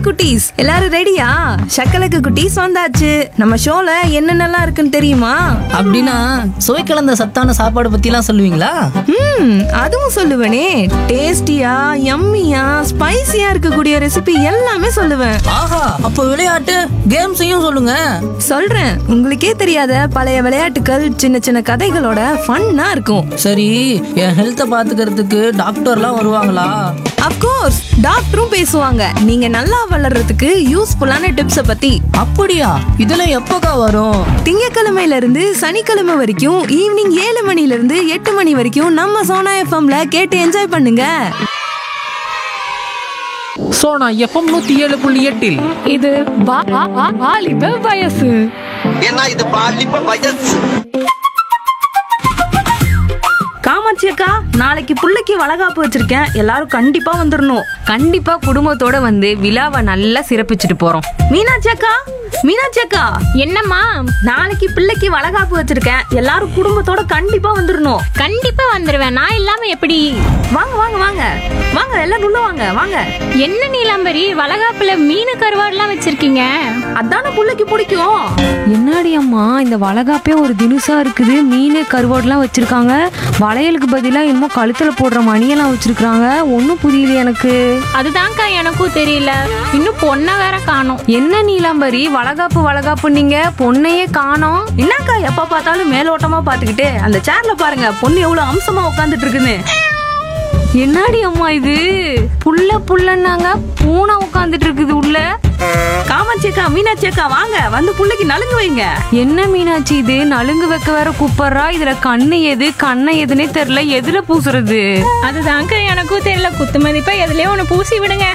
குட்டீஸ் எல்லாரும் ரெடியா சக்கலக்கு குட்டீஸ் வந்தாச்சு நம்ம ஷோல என்னென்னலாம் இருக்குன்னு தெரியுமா அப்படின்னா சுவை கலந்த சத்தான சாப்பாடு பத்திலாம் சொல்லுவீங்களா ம் அதுவும் சொல்லுவேனே டேஸ்டியா யம்மியா ஸ்பைசியா இருக்கக்கூடிய ரெசிபி எல்லாமே சொல்லுவேன் ஆஹா அப்போ விளையாட்டு கேம்ஸையும் சொல்லுங்க சொல்றேன் உங்களுக்கே தெரியாத பழைய விளையாட்டுகள் சின்ன சின்ன கதைகளோட ஃபன்னா இருக்கும் சரி என் ஹெல்த்தை பாத்துக்கிறதுக்கு டாக்டர்லாம் வருவாங்களா அப்கோர்ஸ் டாக்டரும் பேசுவாங்க நீங்க நல்லா வளர்றதுக்கு யூஸ்ஃபுல்லான டிப்ஸை பத்தி அப்படியா இதெல்லாம் எப்போக்கா வரும் திங்கக்கிழமையில இருந்து சனிக்கிழமை வரைக்கும் ஈவினிங் ஏழு மணில இருந்து எட்டு மணி வரைக்கும் நம்ம சோனா எஃப்எம்ல கேட்டு என்ஜாய் பண்ணுங்க சோனா எஃப்எம் நூத்தி ஏழு புள்ளி எட்டில் இது வா- வா- வா- வாலிப வயசு ஏன்னா இது பாலிப்ப வயசு காமாட்சி அக்கா நாளைக்கு புள்ளைக்கு வளகாப்பு வச்சிருக்கேன் எல்லாரும் கண்டிப்பா வந்துடணும் கண்டிப்பா குடும்பத்தோட வந்து விழாவை நல்லா சிறப்பிச்சுட்டு போறோம் மீனாட்சி அக்கா மீனாட்சி அக்கா என்னம்மா நாளைக்கு பிள்ளைக்கு வளகாப்பு வச்சிருக்கேன் எல்லாரும் குடும்பத்தோட கண்டிப்பா வந்துடணும் கண்டிப்பா வந்துருவேன் நான் இல்லாம எப்படி வாங்க வாங்க வாங்க வாங்க எல்லாரும் உள்ள வாங்க வாங்க என்ன நீலாம்பரி வளகாப்புல மீன் கருவாடுலாம் வச்சிருக்கீங்க அதான புள்ளைக்கு பிடிக்கும் என்னடி அம்மா இந்த வளகாப்பே ஒரு தினுசா இருக்குது மீன் கருவாடுலாம் வச்சிருக்காங்க வளையலுக்கு பதிலா என்னமோ கழுத்துல போடுற மணியெல்லாம் வச்சிருக்காங்க ஒன்றும் புரியல எனக்கு அதுதான்க்கா எனக்கும் தெரியல இன்னும் பொண்ணை வேற காணோம் என்ன நீலாம்பரி வளகாப்பு வளகாப்பு நீங்க பொண்ணையே காணோம் என்னக்கா எப்ப பார்த்தாலும் மேலோட்டமா பாத்துக்கிட்டு அந்த சேர்ல பாருங்க பொண்ணு எவ்வளவு அம்சமா உட்காந்துட்டு இருக்குன்னு என்னடி அம்மா இது புள்ள புள்ளன்னாங்க பூனை உட்காந்துட்டு இருக்குது உள்ள காமாட்சி அக்கா மீனாட்சி அக்கா வாங்க வந்து புள்ளைக்கு நலுங்கு வைங்க என்ன மீனாட்சி இது நலுங்கு வைக்க வேற கூப்பிடுறா இதுல கண்ணு எது கண்ணை எதுனே தெரியல எதுல பூசுறது அதுதான்க்கா எனக்கும் தெரியல குத்து மதிப்பா எதுலயோ ஒண்ணு பூசி விடுங்க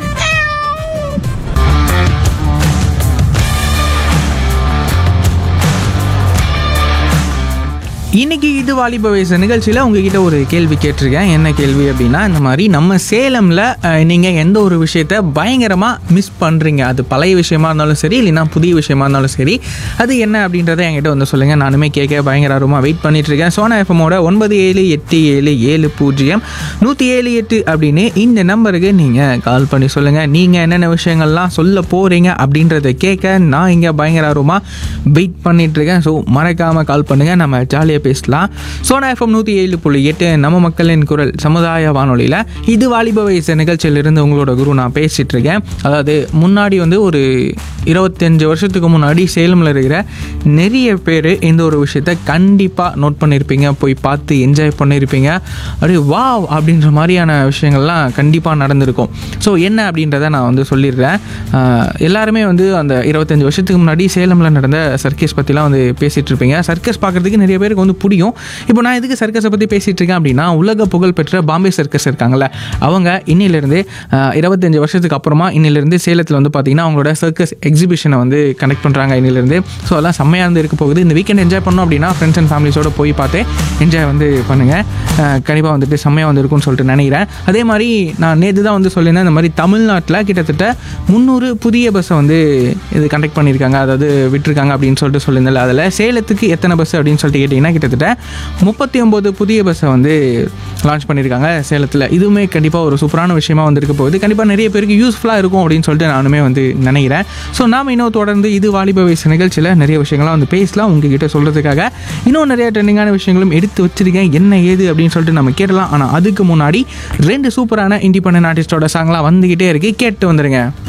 இன்னைக்கு இது வாலிப வயசு நிகழ்ச்சியில் உங்ககிட்ட ஒரு கேள்வி கேட்டிருக்கேன் என்ன கேள்வி அப்படின்னா இந்த மாதிரி நம்ம சேலமில் நீங்கள் எந்த ஒரு விஷயத்த பயங்கரமாக மிஸ் பண்ணுறீங்க அது பழைய விஷயமா இருந்தாலும் சரி இல்லைன்னா புதிய விஷயமா இருந்தாலும் சரி அது என்ன அப்படின்றத என்கிட்ட வந்து சொல்லுங்கள் நானுமே கேட்க பயங்கர ஆர்வமாக வெயிட் பண்ணிட்டு இருக்கேன் சோனா எஃப்எம்மோட ஒன்பது ஏழு எட்டு ஏழு ஏழு பூஜ்ஜியம் நூற்றி ஏழு எட்டு அப்படின்னு இந்த நம்பருக்கு நீங்கள் கால் பண்ணி சொல்லுங்கள் நீங்கள் என்னென்ன விஷயங்கள்லாம் சொல்ல போகிறீங்க அப்படின்றத கேட்க நான் இங்கே பயங்கர ஆர்வமாக வெயிட் பண்ணிட்டு இருக்கேன் ஸோ மறக்காமல் கால் பண்ணுங்கள் நம்ம ஜாலியாக பேசலாம் சோனா எஃப்எம் நூற்றி ஏழு புள்ளி எட்டு நம்ம மக்களின் குரல் சமுதாய வானொலியில் இது வாலிப வயசு நிகழ்ச்சியிலிருந்து உங்களோட குரு நான் பேசிகிட்டு இருக்கேன் அதாவது முன்னாடி வந்து ஒரு இருபத்தஞ்சு வருஷத்துக்கு முன்னாடி சேலமில் இருக்கிற நிறைய பேர் இந்த ஒரு விஷயத்த கண்டிப்பாக நோட் பண்ணியிருப்பீங்க போய் பார்த்து என்ஜாய் பண்ணியிருப்பீங்க அப்படியே வாவ் அப்படின்ற மாதிரியான விஷயங்கள்லாம் கண்டிப்பாக நடந்திருக்கும் ஸோ என்ன அப்படின்றத நான் வந்து சொல்லிடுறேன் ஆஹ் எல்லாருமே வந்து அந்த இருபத்தஞ்சு வருஷத்துக்கு முன்னாடி சேலமில் நடந்த சர்க்கஸ் பற்றிலாம் வந்து பேசிகிட்டு இருப்பீங்க சர்க்கஸ் பார்க்குறதுக்கு நிறைய பேருக்கு வந்து பிடிக்கும் இப்போ நான் எதுக்கு சர்க்கஸை பற்றி பேசிகிட்டு இருக்கேன் அப்படின்னா உலக புகழ்பெற்ற பாம்பே சர்க்கஸ் இருக்காங்கல்ல அவங்க இன்னிலிருந்து ஆஹ் இருபத்தஞ்சு வருஷத்துக்கு அப்புறமா இன்னிலிருந்து சேலத்தில் வந்து பார்த்திங்கன்னா அவங்களோட சர்க்கஸ் எக்ஸிபிஷனை வந்து கனெக்ட் பண்ணுறாங்க இன்னிலிருந்து ஸோ அதெல்லாம் செம்மையாக இருந்து இருக்க போகுது இந்த வீக்கெண்ட் என்ஜாய் பண்ணோம் அப்படின்னா ஃப்ரெண்ட்ஸ் அண்ட் ஃபேமிலிஸோட போய் பார்த்து என்ஜாய் வந்து பண்ணுங்கள் கண்டிப்பாக வந்துட்டு செம்மையாக வந்து இருக்கும்னு சொல்லிட்டு நினைக்கிறேன் அதே மாதிரி நான் நேற்று தான் வந்து சொல்லியிருந்தேன் இந்த மாதிரி தமிழ்நாட்டில் கிட்டத்தட்ட முந்நூறு புதிய பஸ்ஸை வந்து இது கண்டக்ட் பண்ணியிருக்காங்க அதாவது விட்டுருக்காங்க அப்படின்னு சொல்லிட்டு சொல்லியிருந்தேன் அதில் சேலத்துக்கு எத்தனை பஸ் அப்படின்னு சொல்லிட்டு கேட்டிங்கன்னா கிட்டத்தட்ட முப்பத்தி ஒம்பது புதிய பஸ்ஸை வந்து லான்ச் பண்ணியிருக்காங்க சேலத்தில் இதுவுமே கண்டிப்பாக ஒரு சூப்பரான விஷயமா வந்திருக்க போகுது கண்டிப்பாக நிறைய பேருக்கு யூஸ்ஃபுல்லாக இருக்கும் அப்படின்னு சொல்லிட்டு நானுமே வந்து நினைக்கிறேன் ஸோ நாம் இன்னும் தொடர்ந்து இது வாலிப வயசு நிகழ்ச்சியில் நிறைய விஷயங்கள்லாம் வந்து பேசலாம் உங்ககிட்ட சொல்கிறதுக்காக இன்னும் நிறைய ட்ரெண்டிங்கான விஷயங்களும் எடுத்து வச்சிருக்கேன் என்ன ஏது அப்படின்னு சொல்லிட்டு நம்ம கேட்டலாம் ஆனால் அதுக்கு முன்னாடி ரெண்டு சூப்பரான இண்டிபெண்டன்ட் ஆர்டிஸ்டோட சாங்லாம் வந்துக்கிட்டே இருக்கு கேட்டு வந்துருங்க